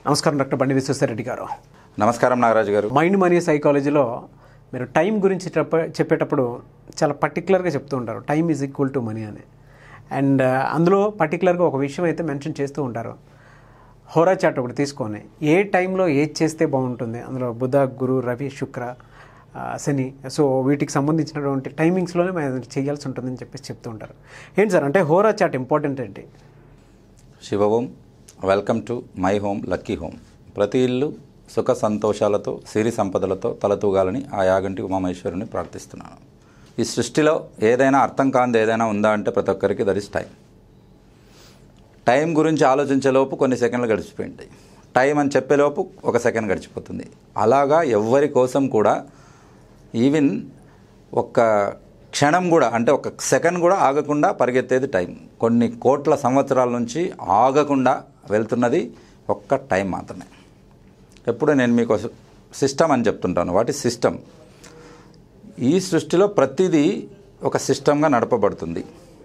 నమస్కారం డాక్టర్ బండి విశ్వేశ్వరరెడ్డి గారు నమస్కారం నాగరాజు గారు మైండ్ మనీ సైకాలజీలో మీరు టైం గురించి చెప్ప చెప్పేటప్పుడు చాలా పర్టికులర్గా చెప్తూ ఉంటారు time is equal to money అని అండ్ అందులో పర్టికులర్గా ఒక విషయం అయితే మెన్షన్ చేస్తూ ఉంటారు హోరా చాట్ ఒకటి తీసుకొని ఏ టైంలో ఏది చేస్తే బాగుంటుంది అందులో బుధ గురు రవి శుక్ర ఆ, శని సో వీటికి సంబంధించినటువంటి టైమింగ్స్లోనే మనం చేయాల్సి ఉంటుందని చెప్పేసి చెప్తూ ఉంటారు ఏంటి సార్ అంటే హోరా చాట్ ఇంపార్టెంట్ ఏంటి Shiva Om welcome to my home lucky home ప్రతి ఇల్లు సుఖ సంతోషాలతో సిరి సంపదలతో తలతూగాలని ఆ యాగంటి ఉమామేశ్వరుని ప్రార్థిస్తున్నాను ఈ సృష్టిలో ఏదైనా అర్థం కాంది ఏదైనా ఉందా అంటే ప్రతి ఒక్కరికి దట్ ఇస్ టైం టైం గురించి ఆలోచించేలోపు కొన్ని సెకండ్లు గడిచిపోయింటాయి టైం అని చెప్పేలోపు ఒక సెకండ్ గడిచిపోతుంది అలాగా ఎవ్వరి కోసం కూడా ఈవెన్ ఒక్క క్షణం కూడా అంటే ఒక సెకండ్ కూడా ఆగకుండా పరిగెత్తేది టైం కొన్ని కోట్ల సంవత్సరాల నుంచి ఆగకుండా వెళ్తున్నది ఒక్క టైం మాత్రమే ఎప్పుడు నేను మీకు సిస్టమ్ అని చెప్తుంటాను వాటి సిస్టమ్ ఈ సృష్టిలో ప్రతిదీ ఒక సిస్టమ్గా నడపబడుతుంది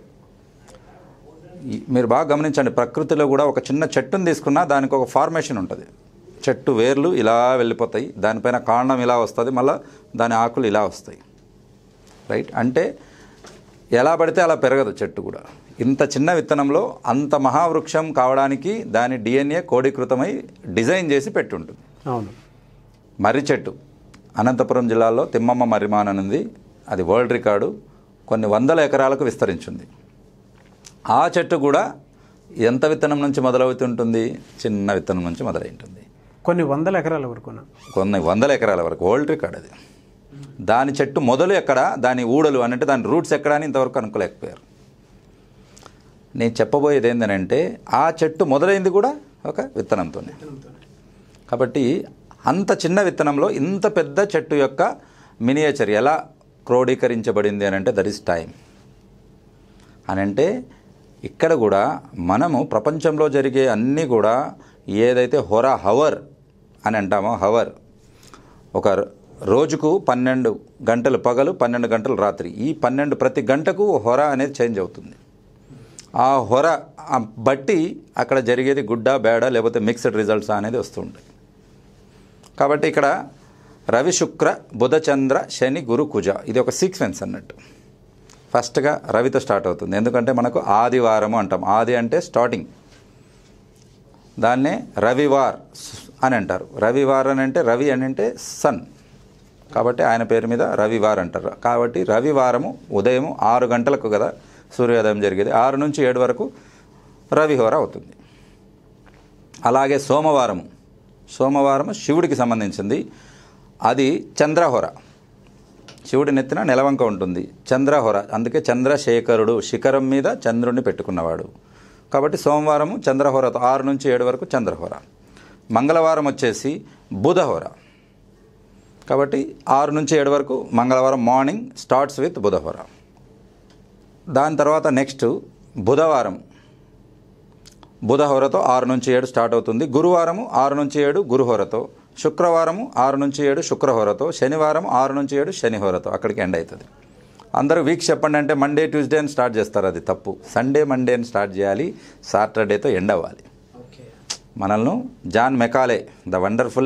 ఈ- మీరు బాగా గమనించండి ప్రకృతిలో కూడా ఒక చిన్న చెట్టును తీసుకున్నా దానికి ఒక ఫార్మేషన్ ఉంటుంది చెట్టు వేర్లు ఇలా వెళ్ళిపోతాయి దానిపైన కాండం ఇలా వస్తుంది మళ్ళీ దాని ఆకులు ఇలా వస్తాయి రైట్ అంటే ఎలా పడితే అలా పెరగదు చెట్టు కూడా ఇంత చిన్న విత్తనంలో అంత మహావృక్షం కావడానికి దాని డిఎన్ఏ కోడీకృతమై డిజైన్ చేసి పెట్టుంటుంది అవును మర్రి చెట్టు అనంతపురం జిల్లాలో తిమ్మమ్మ మర్రిమాన్ అని ఉంది అది వరల్డ్ రికార్డు కొన్ని వందల ఎకరాలకు విస్తరించింది ఆ చెట్టు కూడా ఎంత విత్తనం నుంచి మొదలవుతుంటుంది చిన్న విత్తనం నుంచి మొదలై ఉంటుంది కొన్ని వందల ఎకరాల వరకునా కొన్ని వందల ఎకరాల వరకు వరల్డ్ రికార్డ్ అది దాని చెట్టు మొదలు ఎక్కడ దాని ఊడలు అని అంటే దాని రూట్స్ ఎక్కడ అని ఇంతవరకు అనుకోలేకపోయారు నేను చెప్పబోయేది ఏంటంటే ఆ చెట్టు మొదలైంది కూడా ఒక విత్తనంతోనే కాబట్టి అంత చిన్న విత్తనంలో ఇంత పెద్ద చెట్టు యొక్క మినియేచర్ ఎలా క్రోడీకరించబడింది అని అంటే దట్ ఈస్ టైం అని అంటే ఇక్కడ కూడా మనము ప్రపంచంలో జరిగే అన్నీ కూడా ఏదైతే హొర హవర్ అని అంటామో హవర్ ఒక రోజుకు పన్నెండు గంటలు పగలు పన్నెండు గంటలు రాత్రి ఈ పన్నెండు ప్రతి గంటకు హొర అనేది చేంజ్ అవుతుంది ఆ హొర ఆ బట్టి అక్కడ జరిగేది గుడ్డ బేడ లేకపోతే మిక్స్డ్ రిజల్ట్స్ అనేది వస్తూ ఉంటాయి కాబట్టి ఇక్కడ రవి శుక్ర బుధ చంద్ర శని గురు కుజ ఇది ఒక సీక్వెన్స్ అన్నట్టు ఫస్ట్గా రవితో స్టార్ట్ అవుతుంది ఎందుకంటే మనకు ఆదివారము అంటాం ఆది అంటే స్టార్టింగ్ దాన్నే రవివార్ అని అంటారు రవివార్ అని అంటే రవి అని అంటే సన్ కాబట్టి ఆయన పేరు మీద రవివార్ అంటారు కాబట్టి రవివారము ఉదయం ఆరు గంటలకు కదా సూర్యోదయం జరిగేది ఆరు నుంచి ఏడు వరకు రవిహోర అవుతుంది అలాగే సోమవారము సోమవారము శివుడికి సంబంధించింది అది చంద్రహోర శివుడి నెత్తిన నెలవంక ఉంటుంది చంద్రహోర అందుకే చంద్రశేఖరుడు శిఖరం మీద చంద్రుడిని పెట్టుకున్నవాడు కాబట్టి సోమవారము చంద్రహోరతో ఆరు నుంచి ఏడు వరకు చంద్రహోర మంగళవారం వచ్చేసి బుధహోర కాబట్టి ఆరు నుంచి ఏడు వరకు మంగళవారం మార్నింగ్ స్టార్ట్స్ విత్ బుధహోర దాని తర్వాత నెక్స్ట్ బుధవారం బుధహోరతో ఆరు నుంచి ఏడు స్టార్ట్ అవుతుంది గురువారము ఆరు నుంచి ఏడు గురుహోరతో శుక్రవారము ఆరు నుంచి ఏడు శుక్రహోరతో శనివారం ఆరు నుంచి ఏడు శనిహోరతో అక్కడికి ఎండ్ అవుతుంది అందరూ వీక్స్ చెప్పండి అంటే మండే ట్యూస్డే అని స్టార్ట్ చేస్తారు అది తప్పు సండే మండే అని స్టార్ట్ చేయాలి సాటర్డేతో ఎండ్ అవ్వాలి మనల్ని జాన్ మెకాలే ద వండర్ఫుల్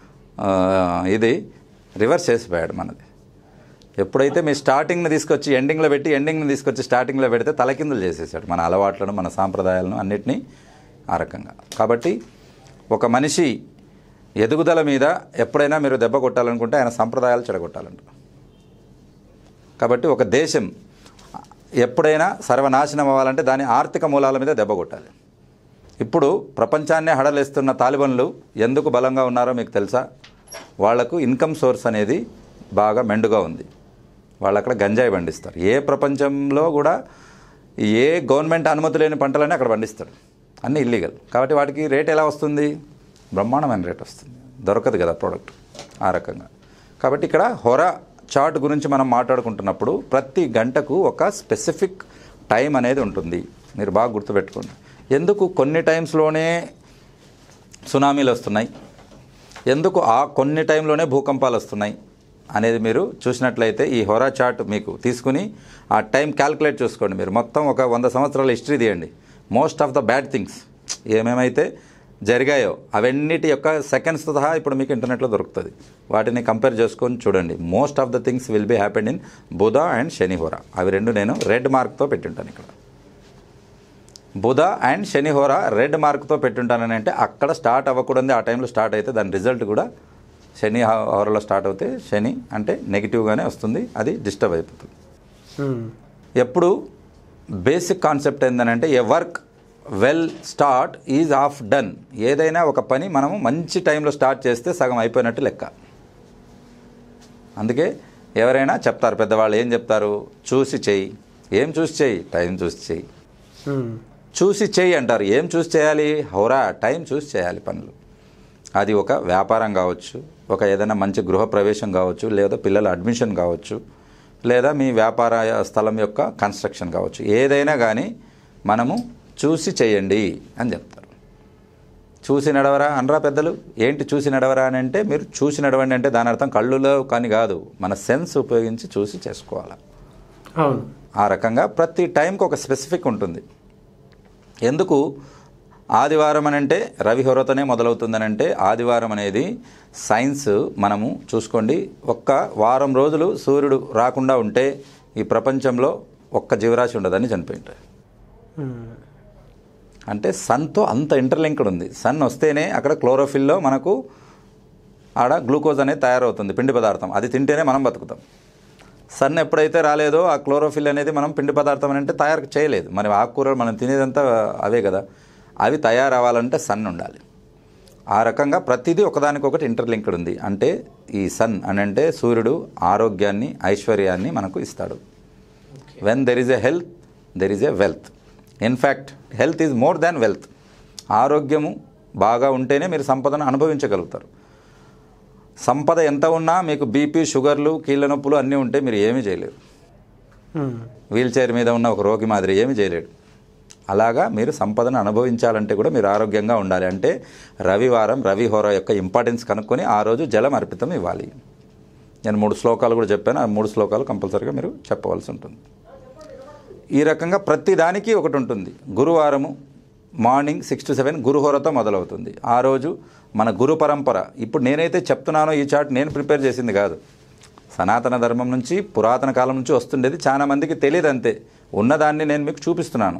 ఇది రివర్స్ చేసిపోయాడు మనది ఎప్పుడైతే మీ స్టార్టింగ్ని తీసుకొచ్చి ఎండింగ్లో పెట్టి ఎండింగ్ని తీసుకొచ్చి స్టార్టింగ్లో పెడితే తలకిందులు చేసేసాడు మన అలవాట్లను మన సాంప్రదాయాలను అన్నిటినీ ఆ రకంగా కాబట్టి ఒక మనిషి ఎదుగుదల మీద ఎప్పుడైనా మీరు దెబ్బ కొట్టాలనుకుంటే ఆయన సంప్రదాయాలు చెడగొట్టాలంట కాబట్టి ఒక దేశం ఎప్పుడైనా సర్వనాశనం అవ్వాలంటే దాని ఆర్థిక మూలాల మీద దెబ్బ కొట్టాలి ఇప్పుడు ప్రపంచాన్నే హడలేస్తున్న తాలిబన్లు ఎందుకు బలంగా ఉన్నారో మీకు తెలుసా వాళ్లకు ఇన్కమ్ సోర్స్ అనేది బాగా మెండుగా ఉంది వాళ్ళు అక్కడ గంజాయి పండిస్తారు ఏ ప్రపంచంలో కూడా ఏ గవర్నమెంట్ అనుమతి లేని పంటలన్నీ అక్కడ పండిస్తారు అన్నీ ఇల్లీగల్ కాబట్టి వాటికి రేట్ ఎలా వస్తుంది బ్రహ్మాండమైన రేట్ వస్తుంది దొరకదు కదా ప్రోడక్ట్ ఆ రకంగా కాబట్టి ఇక్కడ హొర చార్ట్ గురించి మనం మాట్లాడుకుంటున్నప్పుడు ప్రతి గంటకు ఒక స్పెసిఫిక్ టైం అనేది ఉంటుంది మీరు బాగా గుర్తుపెట్టుకోండి ఎందుకు కొన్ని టైమ్స్లోనే సునామీలు వస్తున్నాయి ఎందుకు ఆ కొన్ని టైంలోనే భూకంపాలు వస్తున్నాయి అనేది మీరు చూసినట్లయితే ఈ హోరా చార్ట్ మీకు తీసుకుని ఆ టైం క్యాల్కులేట్ చూసుకోండి మీరు మొత్తం ఒక వంద సంవత్సరాల హిస్టరీ తీయండి most of the bad things ఏమేమైతే జరిగాయో అవన్నిటి యొక్క సెకండ్స్ సహా ఇప్పుడు మీకు ఇంటర్నెట్లో దొరుకుతుంది వాటిని కంపేర్ చేసుకొని చూడండి most of the things will be happened in బుధ అండ్ శనిహోర అవి రెండు నేను రెడ్ మార్క్తో పెట్టుంటాను ఇక్కడ బుధ అండ్ శనిహోర రెడ్ మార్క్తో పెట్టుంటానని అంటే అక్కడ స్టార్ట్ అవ్వకూడదు ఆ టైంలో స్టార్ట్ అయితే దాని రిజల్ట్ కూడా శని హోరలో స్టార్ట్ అవుతే శని అంటే నెగిటివ్గానే వస్తుంది అది డిస్టర్బ్ అయిపోతుంది మ్మ్. ఎప్పుడు బేసిక్ కాన్సెప్ట్ ఏంటంటే a work well start is half done ఏదైనా ఒక పని మనము మంచి టైంలో స్టార్ట్ చేస్తే సగం అయిపోయినట్టు లెక్క అందుకే ఎవరైనా చెప్తారు పెద్దవాళ్ళు ఏం చెప్తారు చూసి చెయ్యి ఏం చూసి చెయ్యి టైం చూసి చెయ్యి మ్మ్. చూసి చెయ్యి అంటారు ఏం చూసి చేయాలి హౌరా టైం చూసి చేయాలి పనులు అది ఒక వ్యాపారం కావచ్చు ఒక ఏదైనా మంచి గృహ ప్రవేశం కావచ్చు లేదా పిల్లల అడ్మిషన్ కావచ్చు లేదా మీ వ్యాపార స్థలం యొక్క కన్స్ట్రక్షన్ కావచ్చు ఏదైనా కానీ మనము చూసి చేయండి అని చెప్తారు చూసి నడవరా అనరా పెద్దలు ఏంటి చూసి నడవరా అని అంటే మీరు చూసి నడవండి అంటే దాని అర్థం కళ్ళులో కానీ కాదు మన సెన్స్ ఉపయోగించి చూసి చేసుకోవాలి అవును ఆ రకంగా ప్రతి టైంకి ఒక స్పెసిఫిక్ ఉంటుంది ఎందుకు ఆదివారం అని అంటే రవిహొరతనే మొదలవుతుందని అంటే ఆదివారం అనేది సైన్స్ మనము చూసుకోండి ఒక్క వారం రోజులు సూర్యుడు రాకుండా ఉంటే ఈ ప్రపంచంలో ఒక్క జీవరాశి ఉండదని చనిపోయింటారు మ్మ్. అంటే సన్తో అంత ఇంటర్లింక్డ్ ఉంది సన్ వస్తేనే అక్కడ క్లోరోఫిల్లో మనకు ఆడ గ్లూకోజ్ అనేది తయారవుతుంది పిండి పదార్థం అది తింటేనే మనం బతుకుతాం సన్ ఎప్పుడైతే రాలేదో ఆ క్లోరోఫిల్ అనేది మనం పిండి పదార్థం అని అంటే తయారు చేయలేదు మరి ఆకుకూరలు మనం తినేదంతా అవే కదా అవి తయారవ్వాలంటే సన్ ఉండాలి ఆ రకంగా ప్రతిదీ ఒకదానికొకటి ఇంటర్లింక్డ్ ఉంది అంటే ఈ సన్ అని అంటే సూర్యుడు ఆరోగ్యాన్ని ఐశ్వర్యాన్ని మనకు ఇస్తాడు when there is a health there is a wealth in fact health is more than wealth ఆరోగ్యము బాగా ఉంటేనే మీరు సంపదను అనుభవించగలుగుతారు సంపద ఎంత ఉన్నా మీకు బీపీ షుగర్లు కీళ్ళ నొప్పులు అన్నీ ఉంటే మీరు ఏమీ చేయలేరు మ్మ్. వీల్ చైర్ మీద ఉన్న ఒక రోగి మాదిరి ఏమీ చేయలేడు అలాగా మీరు సంపదను అనుభవించాలంటే కూడా మీరు ఆరోగ్యంగా ఉండాలి అంటే రవివారం రవి హోర యొక్క ఇంపార్టెన్స్ కనుక్కొని ఆ రోజు జలం అర్పితం ఇవ్వాలి నేను మూడు శ్లోకాలు కూడా చెప్పాను ఆ మూడు శ్లోకాలు కంపల్సరీగా మీరు చెప్పవలసి ఉంటుంది ఈ రకంగా ప్రతి దానికి ఒకటి ఉంటుంది గురువారము మార్నింగ్ సిక్స్ టు సెవెన్ గురుహోరతో మొదలవుతుంది ఆ రోజు మన గురు పరంపర ఇప్పుడు నేనైతే చెప్తున్నానో ఈ చార్ట్ నేను ప్రిపేర్ చేసింది కాదు సనాతన ధర్మం నుంచి పురాతన కాలం నుంచి వస్తుండేది చాలా మందికి తెలియదు అంతే ఉన్నదాన్ని నేను మీకు చూపిస్తున్నాను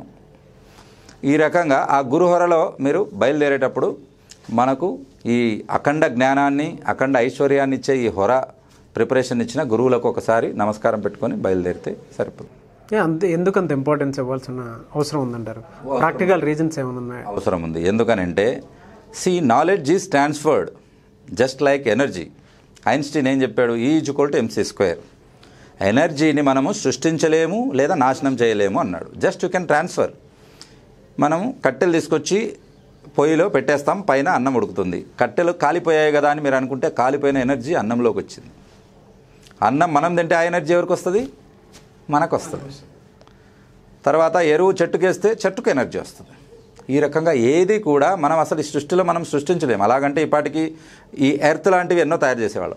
ఈ రకంగా ఆ గురుహొరలో మీరు బయలుదేరేటప్పుడు మనకు ఈ అఖండ జ్ఞానాన్ని అఖండ ఐశ్వర్యాన్ని ఇచ్చే ఈ హొర ప్రిపరేషన్ ఇచ్చిన గురువులకు ఒకసారి నమస్కారం పెట్టుకొని బయలుదేరితే సరిపోతుంది ఏ, అంతే ఎందుకు అంత ఇంపార్టెన్స్ ఇవ్వాల్సిన అవసరం ఉందంటారు ప్రాక్టికల్ రీజన్స్ ఏమైనా ఉన్నాయా అవసరం ఉంది ఎందుకనంటే సి knowledge is transferred just like energy Einstein ఏం చెప్పాడు ఈ ఈజ్వల్ టు ఎంసీ స్క్వేర్ ఎనర్జీని మనము సృష్టించలేము లేదా నాశనం చేయలేము అన్నాడు జస్ట్ యూ కెన్ ట్రాన్స్ఫర్ మనము కట్టెలు తీసుకొచ్చి పొయ్యిలో పెట్టేస్తాం పైన అన్నం ఉడుకుతుంది కట్టెలు కాలిపోయాయి కదా అని మీరు అనుకుంటే కాలిపోయిన ఎనర్జీ అన్నంలోకి వచ్చింది అన్నం మనం తింటే ఆ ఎనర్జీ ఎవరికి వస్తుంది మనకు వస్తుంది తర్వాత ఎరువు చెట్టుకేస్తే చెట్టుకు ఎనర్జీ వస్తుంది ఈ రకంగా ఏది కూడా మనం అసలు ఈ సృష్టిలో మనం సృష్టించలేము అలాగంటే ఇప్పటికి ఈ ఎర్త్ లాంటివి ఎన్నో తయారు చేసేవాళ్ళం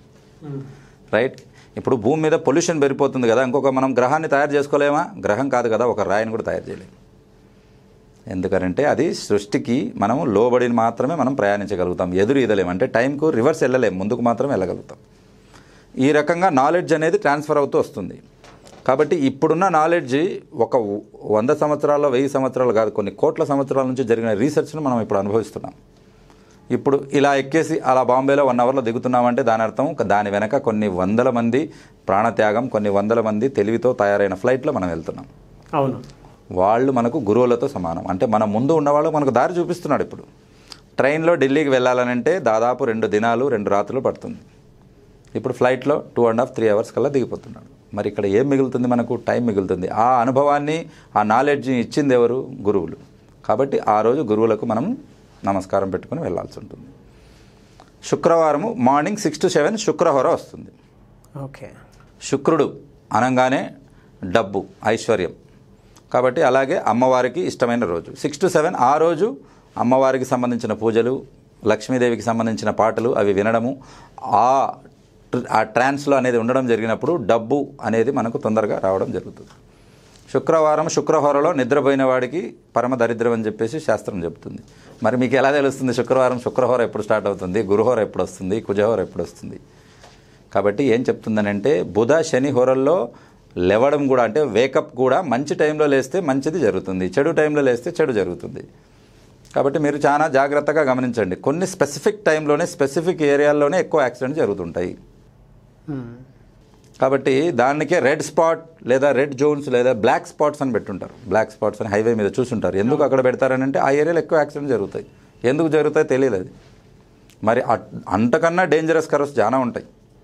రైట్ ఇప్పుడు భూమి మీద పొల్యూషన్ పెరిగిపోతుంది కదా ఇంకొక మనం గ్రహాన్ని తయారు చేసుకోలేమా గ్రహం కాదు కదా ఒక రాయిని కూడా తయారు చేయలేము ఎందుకంటే అది సృష్టికి మనం లోబడి మాత్రమే మనం ప్రయాణించగలుగుతాం ఎదురు ఈదలేము అంటే టైంకు రివర్స్ వెళ్ళలేము ముందుకు మాత్రం వెళ్ళగలుగుతాం ఈ రకంగా నాలెడ్జ్ అనేది ట్రాన్స్ఫర్ అవుతూ వస్తుంది కాబట్టి ఇప్పుడున్న నాలెడ్జ్ ఒక వంద సంవత్సరాల్లో వెయ్యి సంవత్సరాలు కాదు కొన్ని కోట్ల సంవత్సరాల నుంచి జరిగిన రీసెర్చ్ను మనం ఇప్పుడు అనుభవిస్తున్నాం ఇప్పుడు ఇలా ఎక్కేసి అలా బాంబేలో వన్ అవర్లో దిగుతున్నామంటే దాని అర్థం దాని వెనక కొన్ని వందల మంది ప్రాణత్యాగం కొన్ని వందల మంది తెలివితో తయారైన ఫ్లైట్లో మనం వెళ్తున్నాం అవును వాళ్ళు మనకు గురువులతో సమానం అంటే మన ముందు ఉన్నవాళ్ళు మనకు దారి చూపిస్తున్నాడు ఇప్పుడు ట్రైన్లో ఢిల్లీకి వెళ్ళాలనంటే దాదాపు రెండు దినాలు రెండు రాత్రులు పడుతుంది ఇప్పుడు ఫ్లైట్లో two and half three hours కల్లా దిగిపోతున్నాడు మరి ఇక్కడ ఏం మిగులుతుంది మనకు టైం మిగులుతుంది ఆ అనుభవాన్ని ఆ నాలెడ్జ్ని ఇచ్చింది ఎవరు గురువులు కాబట్టి ఆ రోజు గురువులకు మనం నమస్కారం పెట్టుకుని వెళ్ళాల్సి ఉంటుంది శుక్రవారము మార్నింగ్ సిక్స్ టు సెవెన్ శుక్రహోర వస్తుంది ఓకే శుక్రుడు అనగానే డబ్బు ఐశ్వర్యం కాబట్టి అలాగే అమ్మవారికి ఇష్టమైన రోజు సిక్స్ టు సెవెన్ ఆ రోజు అమ్మవారికి సంబంధించిన పూజలు లక్ష్మీదేవికి సంబంధించిన పాటలు అవి వినడము ఆ ఆ ట్రాన్స్లో అనేది ఉండడం జరిగినప్పుడు డబ్బు అనేది మనకు తొందరగా రావడం జరుగుతుంది శుక్రవారం శుక్రహోరలో నిద్రపోయిన వాడికి పరమ దరిద్రం అని చెప్పేసి శాస్త్రం చెప్తుంది మరి మీకు ఎలా తెలుస్తుంది శుక్రవారం శుక్రహోర ఎప్పుడు స్టార్ట్ అవుతుంది గురుహోర ఎప్పుడు వస్తుంది కుజహోర ఎప్పుడు వస్తుంది కాబట్టి ఏం చెప్తుందనంటే బుధ శని హోరల్లో లేవడం కూడా అంటే వేకప్ కూడా మంచి టైంలో లేస్తే మంచిది జరుగుతుంది చెడు టైంలో లేస్తే చెడు జరుగుతుంది కాబట్టి మీరు చాలా జాగ్రత్తగా గమనించండి కొన్ని స్పెసిఫిక్ టైంలోనే స్పెసిఫిక్ ఏరియాల్లోనే ఎక్కువ యాక్సిడెంట్ జరుగుతుంటాయి మ్మ్. కాబట్టి దానికే రెడ్ స్పాట్ లేదా రెడ్ జోన్స్ లేదా బ్లాక్ స్పాట్స్ అని పెట్టుంటారు బ్లాక్ స్పాట్స్ అని హైవే మీద చూసుంటారు ఎందుకు అక్కడ పెడతారని అంటే ఆ ఏరియాలో ఎక్కువ యాక్సిడెంట్ జరుగుతాయి ఎందుకు జరుగుతాయో తెలియదు అది మరి అట్- అంతకన్నా డేంజరస్ కర్వ్స్ చాలా ఉంటాయి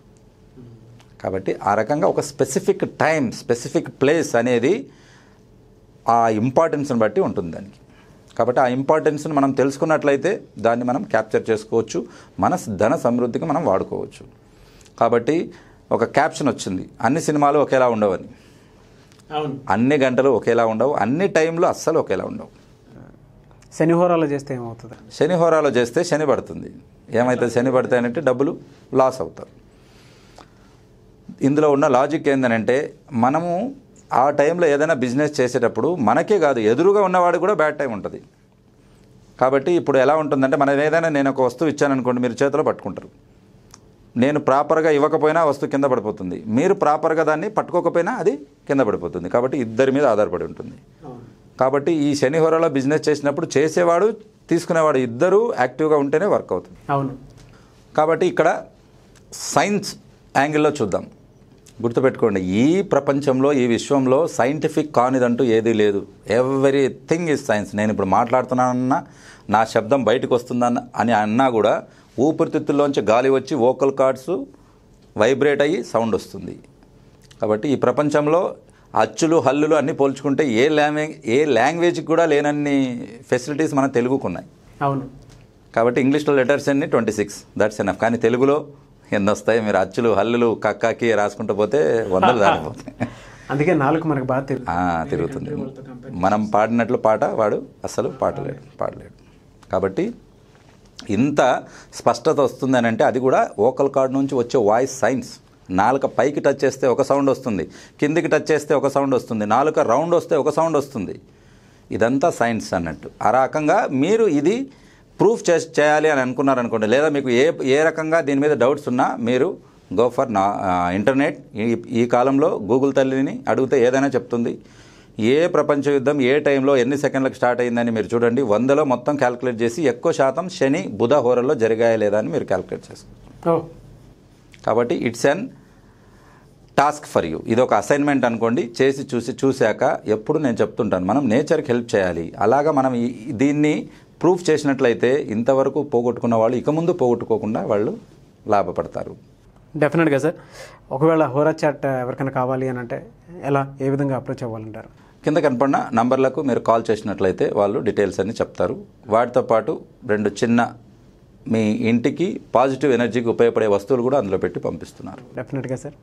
కాబట్టి ఆ రకంగా ఒక స్పెసిఫిక్ టైం స్పెసిఫిక్ ప్లేస్ అనేది ఆ ఇంపార్టెన్స్ని బట్టి ఉంటుంది దానికి కాబట్టి ఆ ఇంపార్టెన్స్ని మనం తెలుసుకున్నట్లయితే దాన్ని మనం క్యాప్చర్ చేసుకోవచ్చు మన ధన సమృద్ధికి మనం వాడుకోవచ్చు కాబట్టి ఒక క్యాప్షన్ వచ్చింది అన్ని సినిమాలు ఒకేలా ఉండవని అవును అన్ని గంటలు ఒకేలా ఉండవు అన్ని టైంలో అస్సలు ఒకేలా ఉండవు శనిహోరాలో చేస్తే ఏమవుతుంది శని హోరాలో చేస్తే శని పడుతుంది ఏమవుతుంది శని పడతాయంటే డబ్బులు లాస్ అవుతారు ఇందులో ఉన్న లాజిక్ ఏంటంటే మనము ఆ టైంలో ఏదైనా బిజినెస్ చేసేటప్పుడు మనకే కాదు ఎదురుగా ఉన్నవాడు కూడా బ్యాడ్ టైం ఉంటుంది కాబట్టి ఇప్పుడు ఎలా ఉంటుందంటే మనం ఏదైనా నేను ఒక వస్తువు ఇచ్చాననుకోండి మీరు చేతిలో పట్టుకుంటారు నేను ప్రాపర్గా ఇవ్వకపోయినా ఆ వస్తువు కింద పడిపోతుంది మీరు ప్రాపర్గా దాన్ని పట్టుకోకపోయినా అది కింద పడిపోతుంది కాబట్టి ఇద్దరి మీద ఆధారపడి ఉంటుంది కాబట్టి ఈ శని హోరాలో బిజినెస్ చేసినప్పుడు చేసేవాడు తీసుకునేవాడు ఇద్దరూ యాక్టివ్గా ఉంటేనే వర్క్ అవుతుంది అవును కాబట్టి ఇక్కడ సైన్స్ యాంగిల్లో చూద్దాం గుర్తుపెట్టుకోండి ఈ ప్రపంచంలో ఈ విశ్వంలో సైంటిఫిక్ కానిదంటూ ఏదీ లేదు ఎవ్రీథింగ్ ఈజ్ సైన్స్ నేను ఇప్పుడు మాట్లాడుతున్నానన్నా నా శబ్దం బయటకు వస్తుందన్న అని అన్నా కూడా ఊపిరితిత్తుల్లోంచి గాలి వచ్చి వోకల్ కార్డ్స్ వైబ్రేట్ అయ్యి సౌండ్ వస్తుంది కాబట్టి ఈ ప్రపంచంలో అచ్చులు హల్లులు అన్నీ పోల్చుకుంటే ఏ లాంగ్వేజ్ ఏ లాంగ్వేజ్కి కూడా లేనన్ని ఫెసిలిటీస్ మన తెలుగుకు ఉన్నాయి అవును కాబట్టి ఇంగ్లీష్లో లెటర్స్ అన్ని ట్వంటీ సిక్స్ దట్స్ ఎనఫ్ కానీ తెలుగులో ఎన్ని వస్తాయి మీరు అచ్చులు హల్లులు కక్కాకి రాసుకుంటూ పోతే వందలు దాటిపోతాయి అందుకే నాలుగు మనకు బాగా తెలుసు ఆ, తిరుగుతుంది మనం పాడినట్లు పాట వాడు అస్సలు పాడలేడు పాడలేడు కాబట్టి ఇంత స్పష్టత వస్తుందని అంటే అది కూడా ఓకల్ కార్డ్ నుంచి వచ్చే వాయిస్ సైన్స్ నాలుక పైకి టచ్ చేస్తే ఒక సౌండ్ వస్తుంది కిందికి టచ్ చేస్తే ఒక సౌండ్ వస్తుంది నాలుక రౌండ్ వస్తే ఒక సౌండ్ వస్తుంది ఇదంతా సైన్స్ అన్నట్టు ఆ రకంగా మీరు ఇది ప్రూఫ్ చే చేయాలి అని అనుకున్నారనుకోండి లేదా మీకు ఏ ఏ రకంగా దీని మీద డౌట్స్ ఉన్నా మీరు గో ఫర్ నా ఇంటర్నెట్ ఈ ఈ కాలంలో గూగుల్ తల్లిని అడిగితే ఏదైనా చెప్తుంది ఏ ప్రపంచ యుద్ధం ఏ టైంలో ఎన్ని సెకండ్లకు స్టార్ట్ అయిందని మీరు చూడండి వందలో మొత్తం క్యాలిక్యులేట్ చేసి ఎక్కువ శాతం శని బుధ హోరల్లో జరిగాయా లేదా అని మీరు క్యాలిక్యులేట్ చేసుకోండి ఓ కాబట్టి it's an task for you ఇది ఒక అసైన్మెంట్ అనుకోండి చేసి చూసి చూశాక ఎప్పుడు నేను చెప్తుంటాను మనం నేచర్కి హెల్ప్ చేయాలి అలాగా మనం ఈ- దీన్ని ప్రూఫ్ చేసినట్లయితే ఇంతవరకు పోగొట్టుకున్న వాళ్ళు ఇక ముందు పోగొట్టుకోకుండా వాళ్ళు లాభపడతారు డెఫినెట్గా సార్ ఒకవేళ హోరా చాట్ ఎవరికైనా కావాలి అని అంటే ఎలా ఏ విధంగా అప్రోచ్ అవ్వాలంటారు కింద కనపడిన నంబర్లకు మీరు కాల్ చేసినట్లయితే వాళ్ళు డీటెయిల్స్ అన్ని చెప్తారు వాటితో పాటు రెండు చిన్న మీ ఇంటికి పాజిటివ్ ఎనర్జీకి ఉపయోగపడే వస్తువులు కూడా అందులో పెట్టి పంపిస్తున్నారు డెఫినెట్గా సార్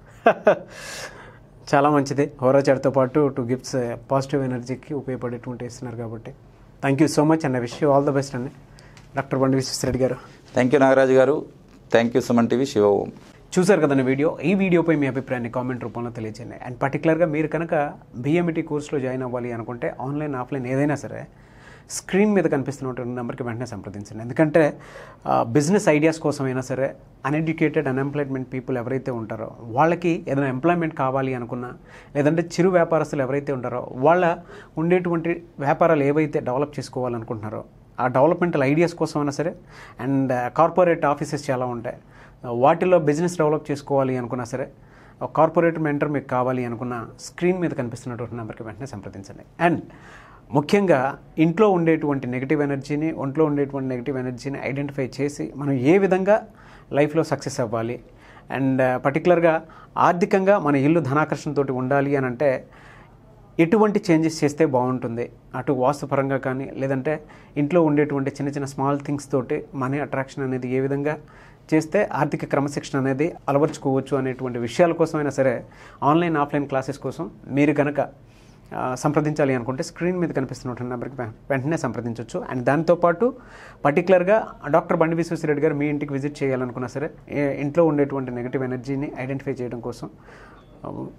చాలా మంచిది హోరా చాట్తో పాటు టూ గిఫ్ట్స్ పాజిటివ్ ఎనర్జీకి ఉపయోగపడేటువంటి ఇస్తున్నారు కాబట్టి thank you so much and wish you all the best అండి డాక్టర్ బండి విశ్వశ్రెడ్డి గారు థ్యాంక్ యూ నాగరాజు గారు thank you Suman TV Shiva Om చూసారు కదండి వీడియో ఈ వీడియోపై మీ అభిప్రాయాన్ని కామెంట్ రూపంలో తెలియజేయండి అండ్ పర్టికులర్గా మీరు కనుక బిఎంఈటీ కోర్సులో జాయిన్ అవ్వాలి అనుకుంటే ఆన్లైన్ ఆఫ్లైన్ ఏదైనా సరే స్క్రీన్ మీద కనిపిస్తున్నటువంటి నెంబర్కి వెంటనే సంప్రదించండి ఎందుకంటే బిజినెస్ ఐడియాస్ కోసమైనా సరే అన్ఎడ్యుకేటెడ్ అన్ఎంప్లాయ్మెంట్ పీపుల్ ఎవరైతే ఉంటారో వాళ్ళకి ఏదైనా ఎంప్లాయ్మెంట్ కావాలి అనుకున్నా లేదంటే చిరు వ్యాపారస్తులు ఎవరైతే ఉంటారో వాళ్ళ ఉండేటువంటి వ్యాపారాలు ఏవైతే డెవలప్ చేసుకోవాలనుకుంటున్నారో ఆ డెవలప్మెంటల్ ఐడియాస్ కోసమైనా సరే అండ్ కార్పొరేట్ ఆఫీసెస్ చాలా ఉంటాయి వాటిలో బిజినెస్ డెవలప్ చేసుకోవాలి అనుకున్నా సరే ఒక కార్పొరేట్ మెంటర్ మీకు కావాలి అనుకున్న స్క్రీన్ మీద కనిపిస్తున్నటువంటి నెంబర్కి వెంటనే సంప్రదించండి అండ్ ముఖ్యంగా ఇంట్లో ఉండేటువంటి నెగిటివ్ ఎనర్జీని ఒంట్లో ఉండేటువంటి నెగిటివ్ ఎనర్జీని ఐడెంటిఫై చేసి మనం ఏ విధంగా లైఫ్లో సక్సెస్ అవ్వాలి అండ్ పర్టికులర్గా ఆర్థికంగా మన ఇల్లు ధనాకర్షణతోటి ఉండాలి అని అంటే ఎటువంటి చేంజెస్ చేస్తే బాగుంటుంది అటు వాస్తుపరంగా కానీ లేదంటే ఇంట్లో ఉండేటువంటి చిన్న చిన్న స్మాల్ థింగ్స్ తోటి మనీ అట్రాక్షన్ అనేది ఏ విధంగా చేస్తే ఆర్థిక క్రమశిక్షణ అనేది అలవర్చుకోవచ్చు అనేటువంటి విషయాల కోసమైనా సరే ఆన్లైన్ ఆఫ్లైన్ క్లాసెస్ కోసం మీరు కనుక ఆ, సంప్రదించాలి అనుకుంటే స్క్రీన్ మీద కనిపిస్తున్నటువంటి నెంబర్కి వెం- వెంటనే సంప్రదించవచ్చు అండ్ దాంతోపాటు పర్టికులర్గా డాక్టర్ బండి విశ్వేశ్వరరెడ్డి గారు మీ ఇంటికి విజిట్ చేయాలనుకున్నా సరే ఏ- ఇంట్లో ఉండేటువంటి నెగిటివ్ ఎనర్జీని ఐడెంటిఫై చేయడం కోసం ఆ,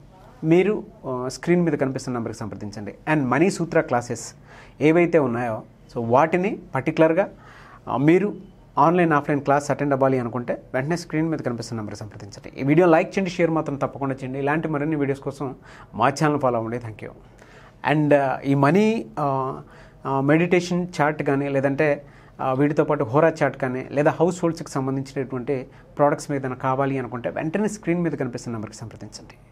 మీరు ఆ, స్క్రీన్ మీద కనిపిస్తున్న నెంబర్కి సంప్రదించండి అండ్ మనీ సూత్ర క్లాసెస్ ఏవైతే ఉన్నాయో సో వాటిని పర్టికులర్గా ఆ, మీరు ఆన్లైన్ ఆఫ్లైన్ క్లాస్ అటెండ్ అవ్వాలి అనుకుంటే వెంటనే స్క్రీన్ మీద కనిపిస్తున్న నెంబర్కి సంప్రదించండి ఈ వీడియో లైక్ చేయండి షేర్ మాత్రం తప్పకుండా చేయండి ఇలాంటి మరిన్ని వీడియోస్ కోసం మా ఛానల్ ఫాలో అవ్వండి థ్యాంక్ యూ అండ్ ఈ మనీ మెడిటేషన్ చార్ట్ కానీ లేదంటే ఆ, వీటితో పాటు హోరా చార్ట్ కానీ లేదా హౌస్ హోల్డ్స్కి సంబంధించినటువంటి ప్రోడక్ట్స్ మీద ఏదైనా కావాలి అనుకుంటే వెంటనే స్క్రీన్ మీద కనిపిస్తున్న నెంబర్కి సంప్రదించండి